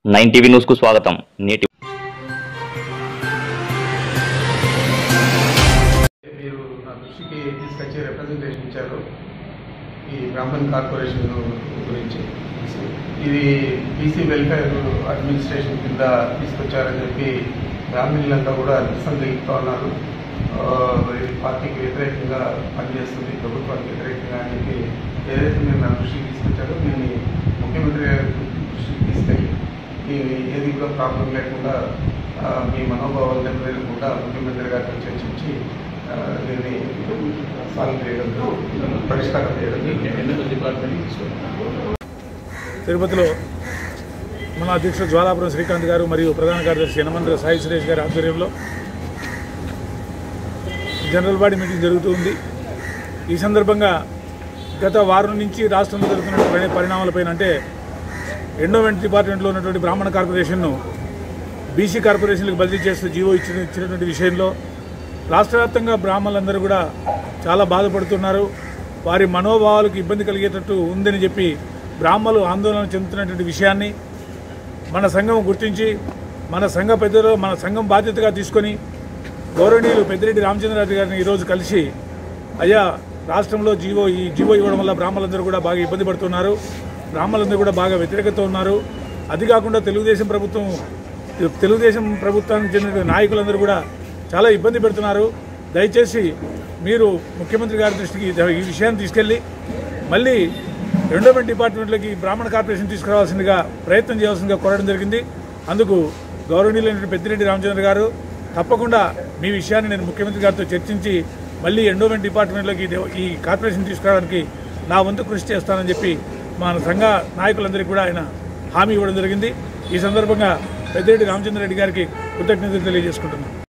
nine TV news కు స్వాగతం నేటి మీరు నా దృష్టికి తీసుకొచ్చి రిప్రజెంటేషన్ ఇచ్చారు ఈ బ్రాహ్మణ్ కార్పొరేషన్ గురించి ఇది బీసీ వెల్ఫేర్ అడ్మినిస్ట్రేషన్ కింద తీసుకొచ్చారని చెప్పి బ్రాహ్మణులంతా కూడా నిరసన తెలుపుతా ఉన్నారు ఆ, ఇది పార్టీకి వ్యతిరేకంగా పనిచేస్తుంది ప్రభుత్వానికి వ్యతిరేకంగా అని చెప్పి ఏదైతే మీరు నా దృష్టికి తీసుకొచ్చారో దీన్ని ముఖ్యమంత్రి గారి దృష్టికి తీసుకెళ్ళి ఈ ఏది కూడా ప్రాబ్లం లేకుండా ఆ, మీ మనోభావాలు దెబ్బతినకుండా ముఖ్యమంత్రి గారితో చర్చించి ఆ, దీన్ని సాల్వ్ చేయడం పరిష్కారం చేయడం ఎన్నికల డిపార్ట్మెంట్ తీసుకుంటాం తిరుపతిలో మన అధ్యక్షుడు జ్వాలాపురం శ్రీకాంత్ గారు మరియు ప్రధాన కార్యదర్శి యనమండ్ర సాయి సురేష్ గారి ఆధ్వర్యంలో జనరల్ బాడీ మీటింగ్ జరుగుతుంది ఈ సందర్భంగా గత వారం నుంచి రాష్ట్రంలో జరుగుతున్నటువంటి పరిణామాలపైన అంటే ఎండోమెంట్ డిపార్ట్మెంట్లో ఉన్నటువంటి బ్రాహ్మణ కార్పొరేషన్ను బీసీ కార్పొరేషన్లకు బదిలీ చేస్తూ జీవో ఇచ్చిన ఇచ్చినటువంటి విషయంలో రాష్ట్ర వ్యాప్తంగా బ్రాహ్మణులందరూ కూడా చాలా బాధపడుతున్నారు వారి మనోభావాలకు ఇబ్బంది కలిగేటట్టు ఉందని చెప్పి బ్రాహ్మలు ఆందోళన చెందుతున్నటువంటి విషయాన్ని మన సంఘం గుర్తించి మన సంఘ పెద్దలు మన సంఘం బాధ్యతగా తీసుకొని గౌరవనీయులు పెద్దిరెడ్డి రామచంద్రరాజు గారిని ఈరోజు కలిసి అయ్యా రాష్ట్రంలో జీవో ఈ జీవో ఇవ్వడం వల్ల బ్రాహ్మణులందరూ కూడా బాగా ఇబ్బంది పడుతున్నారు బ్రాహ్మణులందరూ కూడా బాగా వ్యతిరేకత ఉన్నారు అది కాకుండా తెలుగుదేశం ప్రభుత్వం తెలుగుదేశం ప్రభుత్వానికి చెందిన నాయకులందరూ కూడా చాలా ఇబ్బంది పెడుతున్నారు దయచేసి మీరు ముఖ్యమంత్రి గారి దృష్టికి ఈ విషయాన్ని తీసుకెళ్ళి మళ్ళీ ఎండోమెంట్ డిపార్ట్మెంట్లోకి బ్రాహ్మణ కార్పొరేషన్ తీసుకురావాల్సిందిగా ప్రయత్నం చేయాల్సిందిగా కోరడం జరిగింది అందుకు గౌరవనీయులైన పెద్దిరెడ్డి రామచంద్ర గారు తప్పకుండా మీ విషయాన్ని నేను ముఖ్యమంత్రి గారితో చర్చించి మళ్ళీ ఎండోమెంట్ డిపార్ట్మెంట్లోకి ఇది- ఈ కార్పొరేషన్ తీసుకురావడానికి నా వంతు కృషి చేస్తానని చెప్పి మన సంఘ నాయకులందరికీ కూడా ఆయన హామీ ఇవ్వడం జరిగింది ఈ సందర్భంగా పెద్దిరెడ్డి రామచంద్ర రెడ్డి గారికి కృతజ్ఞతలు తెలియజేసుకుంటున్నాను